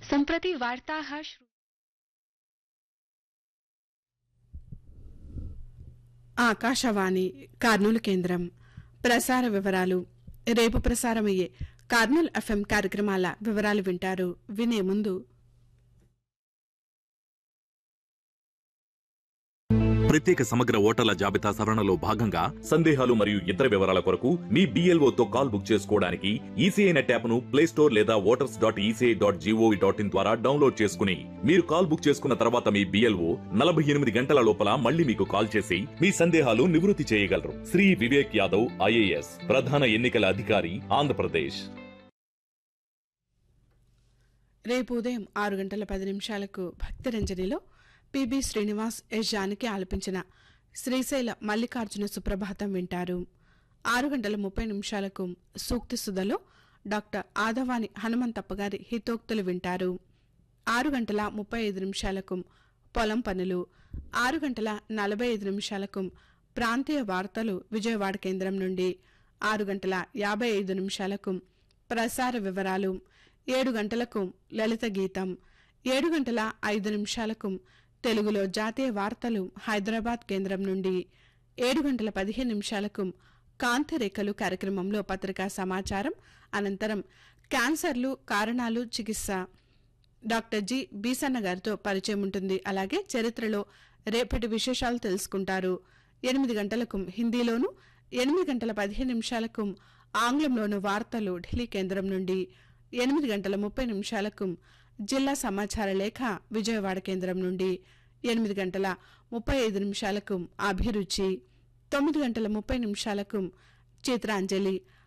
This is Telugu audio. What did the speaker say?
सम्प्रति वार्ताः श्रु- ఆకాశవాణి కర్నూలు కేంద్రం ప్రసార వివరాలు రేపు ప్రసారమయ్యే కర్నూలు ఎఫ్ఎం కార్యక్రమాల వివరాలు వింటారు వినే ముందు ప్రత్యేక సమగ్ర ఓటర్ల జాబితా సవరణలో భాగంగా సందేహాలు మరియు ఇతర వివరాల కొరకు మీ BLO తో కాల్ బుక్ చేసుకోవడానికి ఈసీఐ నెట్ యాప్ ను ప్లే స్టోర్ లేదా voters dot ECI dot GOV dot in ద్వారా డౌన్లోడ్ చేసుకుని మీరు కాల్ బుక్ చేసుకున్న తర్వాత మీ బిఎల్ఓ నలభై ఎనిమిది గంటల లోపల మళ్ళీ మీకు కాల్ చేసి మీ సందేహాలు నివృత్తి చేయగలరు శ్రీ వివేక్ యాదవ్ ఐఏఎస్ ప్రధాన ఎన్నికల అధికారి ఆంధ్రప్రదేశ్ రేపు ఉదయం ఆరు గంటల పది నిమిషాలకు భక్తిరంజనిలో పిబి శ్రీనివాస్ ఎస్ జానకి ఆలపించిన శ్రీశైల మల్లికార్జున సుప్రభాతం వింటారు ఆరు గంటల ముప్పై నిమిషాలకు సూక్తి సుధలో డాక్టర్ ఆదవాని హనుమంతప్ప గారి హితోక్తులు వింటారు ఆరు గంటల ముప్పై ఐదు నిమిషాలకు పొలం పనులు ఆరు గంటల నలభై ఐదు నిమిషాలకు ప్రాంతీయ వార్తలు విజయవాడ కేంద్రం నుండి ఆరు గంటల యాభై ఐదు నిమిషాలకు ప్రసార వివరాలు ఏడు గంటలకు లలిత గీతం ఏడు గంటల ఐదు నిమిషాలకు తెలుగులో జాతీయ వార్తలు హైదరాబాద్ కేంద్రం నుండి ఏడు గంటల పదిహేను నిమిషాలకు కాంతిరేఖలు కార్యక్రమంలో పత్రికా సమాచారం అనంతరం క్యాన్సర్లు కారణాలు చికిత్స డాక్టర్ జి బీసన్న గారితో పరిచయం ఉంటుంది అలాగే చరిత్రలో రేపటి విశేషాలు తెలుసుకుంటారు ఎనిమిది గంటలకు హిందీలోను ఎనిమిది గంటల పదిహేను నిమిషాలకు ఆంగ్లంలోను వార్తలు ఢిల్లీ కేంద్రం నుండి ఎనిమిది గంటల ముప్పై నిమిషాలకు జిల్లా సమాచార లేఖ విజయవాడ కేంద్రం నుండి ఎనిమిది గంటల ముప్పై ఐదు నిమిషాలకు అభిరుచి తొమ్మిది గంటల ముప్పై నిమిషాలకు చిత్రాంజలి